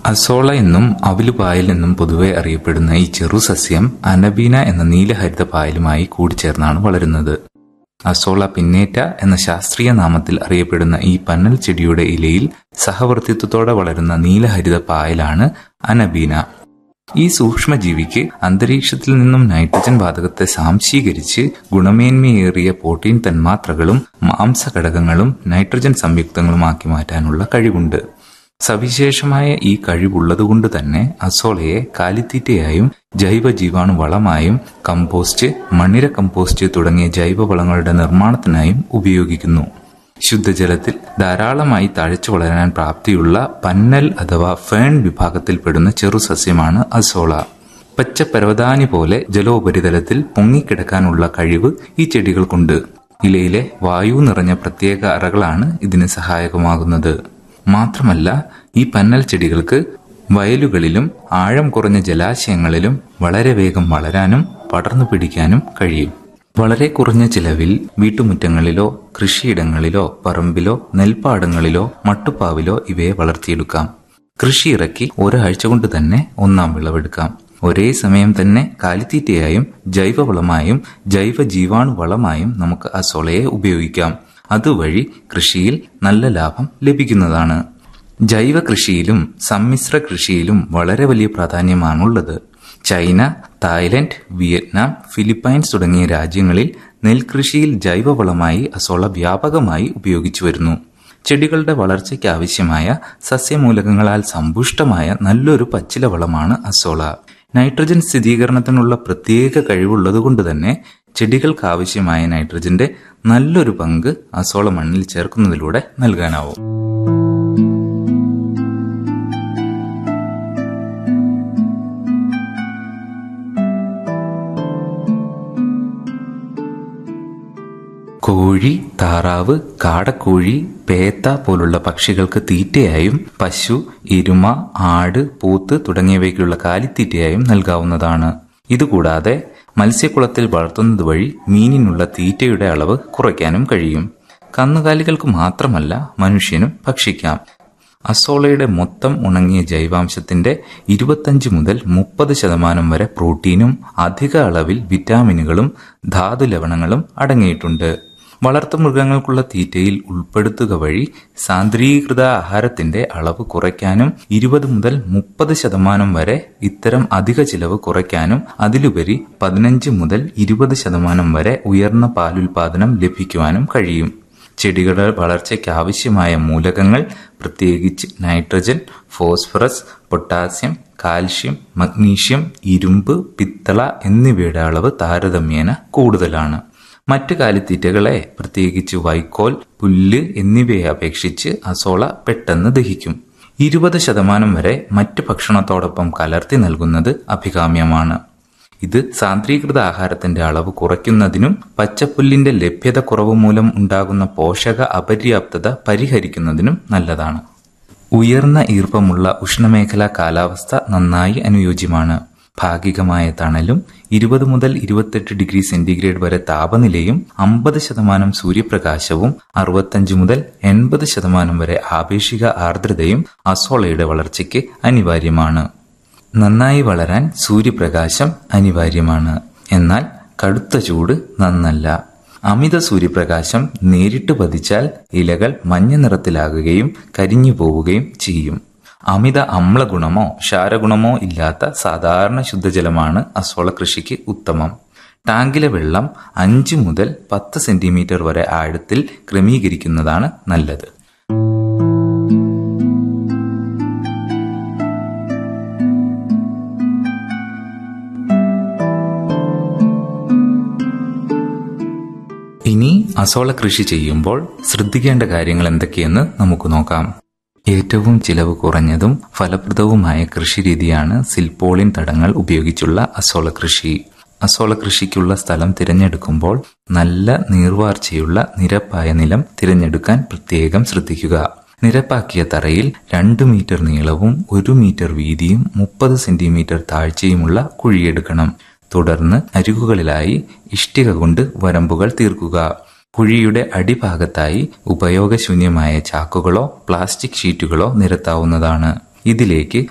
azolla എന്നും അവിലുപായൽ എന്നും പൊതുവെ അറിയപ്പെടുന്ന ഈ ചെറുസസ്യം അനബീന എന്ന നീലഹരിത പായലുമായി കൂടിച്ചേർന്നാണ് വളരുന്നത് അസോള പിന്നേറ്റ എന്ന ശാസ്ത്രീയ നാമത്തിൽ അറിയപ്പെടുന്ന ഈ പന്നൽ ചെടിയുടെ ഇലയിൽ സഹവർത്തിത്വത്തോടെ വളരുന്ന നീലഹരിത പായലാണ് അനബീന ഈ സൂക്ഷ്മജീവിക്ക് അന്തരീക്ഷത്തിൽ നിന്നും നൈട്രജൻ വാതകത്തെ സാംശീകരിച്ച് ഗുണമേന്മയേറിയ പ്രോട്ടീൻ തന്മാത്രകളും മാംസഘടകങ്ങളും നൈട്രജൻ സംയുക്തങ്ങളുമാക്കി മാറ്റാനുള്ള കഴിവുണ്ട് സവിശേഷമായ ഈ കഴിവുള്ളതുകൊണ്ട് തന്നെ അസോളയെ കാലിത്തീറ്റയായും ജൈവ ജീവാണു വളമായും കമ്പോസ്റ്റ് മണ്ണിര കമ്പോസ്റ്റ് തുടങ്ങിയ ജൈവവളങ്ങളുടെ നിർമ്മാണത്തിനായും ഉപയോഗിക്കുന്നു ശുദ്ധജലത്തിൽ ധാരാളമായി തഴച്ചു വളരാൻ പ്രാപ്തിയുള്ള പന്നൽ അഥവാ ഫേൺ വിഭാഗത്തിൽപ്പെടുന്ന ചെറുസസ്യമാണ് അസോള പച്ച പരവതാനി പോലെ ജലോപരിതലത്തിൽ പൊങ്ങിക്കിടക്കാനുള്ള കഴിവ് ഈ ചെടികൾക്കുണ്ട് ഇലയിലെ വായു നിറഞ്ഞ പ്രത്യേക അറകളാണ് ഇതിന് സഹായകമാകുന്നത് മാത്രമല്ല ഈ പന്നൽ ചെടികൾക്ക് വയലുകളിലും ആഴം കുറഞ്ഞ ജലാശയങ്ങളിലും വളരെ വേഗം വളരാനും പടർന്നു പിടിക്കാനും കഴിയും വളരെ കുറഞ്ഞ ചിലവിൽ വീട്ടുമുറ്റങ്ങളിലോ കൃഷിയിടങ്ങളിലോ പറമ്പിലോ നെൽപ്പാടങ്ങളിലോ മട്ടുപ്പാവിലോ ഇവയെ വളർത്തിയെടുക്കാം കൃഷി ഇറക്കി ഒരാഴ്ച കൊണ്ട് തന്നെ ഒന്നാം വിളവെടുക്കാം ഒരേ സമയം തന്നെ കാലിത്തീറ്റയായും ജൈവവളമായും ജൈവ ജീവാണു വളമായും നമുക്ക് അസോളയെ ഉപയോഗിക്കാം അതുവഴി കൃഷിയിൽ നല്ല ലാഭം ലഭിക്കുന്നതാണ് ജൈവ കൃഷിയിലും സമ്മിശ്ര കൃഷിയിലും വളരെ വലിയ പ്രാധാന്യമാണുള്ളത് ചൈന തായ്ലൻഡ് വിയറ്റ്നാം ഫിലിപ്പൈൻസ് തുടങ്ങിയ രാജ്യങ്ങളിൽ നെൽകൃഷിയിൽ ജൈവവളമായി അസോള വ്യാപകമായി ഉപയോഗിച്ചു വരുന്നു ചെടികളുടെ വളർച്ചയ്ക്ക് ആവശ്യമായ സസ്യമൂലകങ്ങളാൽ സമ്പുഷ്ടമായ നല്ലൊരു പച്ചില വളമാണ് അസോള നൈട്രജൻ സ്ഥിരീകരണത്തിനുള്ള പ്രത്യേക കഴിവുള്ളതുകൊണ്ട് തന്നെ ചെടികൾക്ക് ആവശ്യമായ നൈട്രജന്റെ നല്ലൊരു പങ്ക് അസോള മണ്ണിൽ ചേർക്കുന്നതിലൂടെ നൽകാനാവും കോഴി താറാവ് കാടക്കോഴി പേത്ത പോലുള്ള പക്ഷികൾക്ക് തീറ്റയായും പശു ഇരുമ ആട് പൂത്ത് തുടങ്ങിയവയ്ക്കുള്ള കാലിത്തീറ്റയായും നൽകാവുന്നതാണ് ഇതുകൂടാതെ മത്സ്യക്കുളത്തിൽ വളർത്തുന്നത് വഴി മീനിനുള്ള തീറ്റയുടെ അളവ് കുറയ്ക്കാനും കഴിയും കന്നുകാലികൾക്ക് മാത്രമല്ല മനുഷ്യനും ഭക്ഷിക്കാം അസോളയുടെ മൊത്തം ഉണങ്ങിയ ജൈവാംശത്തിന്റെ ഇരുപത്തഞ്ച് മുതൽ മുപ്പത് ശതമാനം വരെ പ്രോട്ടീനും അധിക അളവിൽ വിറ്റാമിനുകളും ധാതു ലവണങ്ങളും അടങ്ങിയിട്ടുണ്ട് വളർത്തുമൃഗങ്ങൾക്കുള്ള തീറ്റയിൽ ഉൾപ്പെടുത്തുക വഴി സാന്ദ്രീകൃത ആഹാരത്തിന്റെ അളവ് കുറയ്ക്കാനും ഇരുപത് മുതൽ മുപ്പത് ശതമാനം വരെ ഇത്തരം അധിക ചിലവ് കുറയ്ക്കാനും അതിലുപരി പതിനഞ്ച് മുതൽ ഇരുപത് ശതമാനം വരെ ഉയർന്ന പാലുൽപാദനം ലഭിക്കുവാനും കഴിയും ചെടികളുടെ വളർച്ചയ്ക്ക് ആവശ്യമായ മൂലകങ്ങൾ പ്രത്യേകിച്ച് nitrogen phosphorus potassium calcium magnesium ഇരുമ്പ് പിത്തള എന്നിവയുടെ അളവ് താരതമ്യേന കൂടുതലാണ് മറ്റ് കാലിത്തീറ്റകളെ പ്രത്യേകിച്ച് വൈക്കോൽ പുല്ല് എന്നിവയെ അപേക്ഷിച്ച് അസോള പെട്ടെന്ന് ദഹിക്കും ഇരുപത് ശതമാനം വരെ മറ്റ് ഭക്ഷണത്തോടൊപ്പം കലർത്തി നൽകുന്നത് അഭികാമ്യമാണ് ഇത് സാന്ദ്രീകൃത ആഹാരത്തിന്റെ അളവ് കുറയ്ക്കുന്നതിനും പച്ചപ്പുല്ലിന്റെ ലഭ്യത കുറവ് മൂലം ഉണ്ടാകുന്ന പോഷക അപര്യാപ്തത പരിഹരിക്കുന്നതിനും നല്ലതാണ് ഉയർന്ന ഈർപ്പമുള്ള ഉഷ്ണമേഖലാ കാലാവസ്ഥ നന്നായി അനുയോജ്യമാണ് ഭാഗികമായ തണലും ഇരുപത് മുതൽ ഇരുപത്തെട്ട് ഡിഗ്രി സെന്റിഗ്രേഡ് വരെ താപനിലയും അമ്പത് ശതമാനം സൂര്യപ്രകാശവും അറുപത്തഞ്ച് മുതൽ എൺപത് ശതമാനം വരെ ആപേക്ഷിക ആർദ്രതയും അസോളയുടെ വളർച്ചയ്ക്ക് അനിവാര്യമാണ് നന്നായി വളരാൻ സൂര്യപ്രകാശം അനിവാര്യമാണ് എന്നാൽ കടുത്ത ചൂട് നന്നല്ല അമിത സൂര്യപ്രകാശം നേരിട്ട് പതിച്ചാൽ ഇലകൾ മഞ്ഞ നിറത്തിലാകുകയും കരിഞ്ഞു പോവുകയും ചെയ്യും അമിത അമ്ലഗുണമോ ക്ഷാരഗുണമോ ഇല്ലാത്ത സാധാരണ ശുദ്ധജലമാണ് അസോള കൃഷിക്ക് ഉത്തമം ടാങ്കിലെ വെള്ളം അഞ്ച് മുതൽ പത്ത് സെന്റിമീറ്റർ വരെ ആഴത്തിൽ ക്രമീകരിക്കുന്നതാണ് നല്ലത് ഇനി അസോള കൃഷി ചെയ്യുമ്പോൾ ശ്രദ്ധിക്കേണ്ട കാര്യങ്ങൾ എന്തൊക്കെയെന്ന് നമുക്ക് നോക്കാം ഏറ്റവും ചിലവ് കുറഞ്ഞതും ഫലപ്രദവുമായ കൃഷിരീതിയാണ് സിൽപോളിൻ തടങ്ങൾ ഉപയോഗിച്ചുള്ള അസോള കൃഷി അസോള കൃഷിക്കുള്ള സ്ഥലം തിരഞ്ഞെടുക്കുമ്പോൾ നല്ല നീർവാർച്ചയുള്ള നിരപ്പായ നിലം തിരഞ്ഞെടുക്കാൻ പ്രത്യേകം ശ്രദ്ധിക്കുക നിരപ്പാക്കിയ തറയിൽ രണ്ട് മീറ്റർ നീളവും ഒരു മീറ്റർ വീതിയും മുപ്പത് സെന്റിമീറ്റർ താഴ്ചയുമുള്ള കുഴിയെടുക്കണം തുടർന്ന് അരികുകളിലായി ഇഷ്ടിക കൊണ്ട് വരമ്പുകൾ തീർക്കുക കുഴിയുടെ അടിഭാഗത്തായി ഉപയോഗശൂന്യമായ ചാക്കുകളോ പ്ലാസ്റ്റിക് ഷീറ്റുകളോ നിരത്താവുന്നതാണ് ഇതിലേക്ക്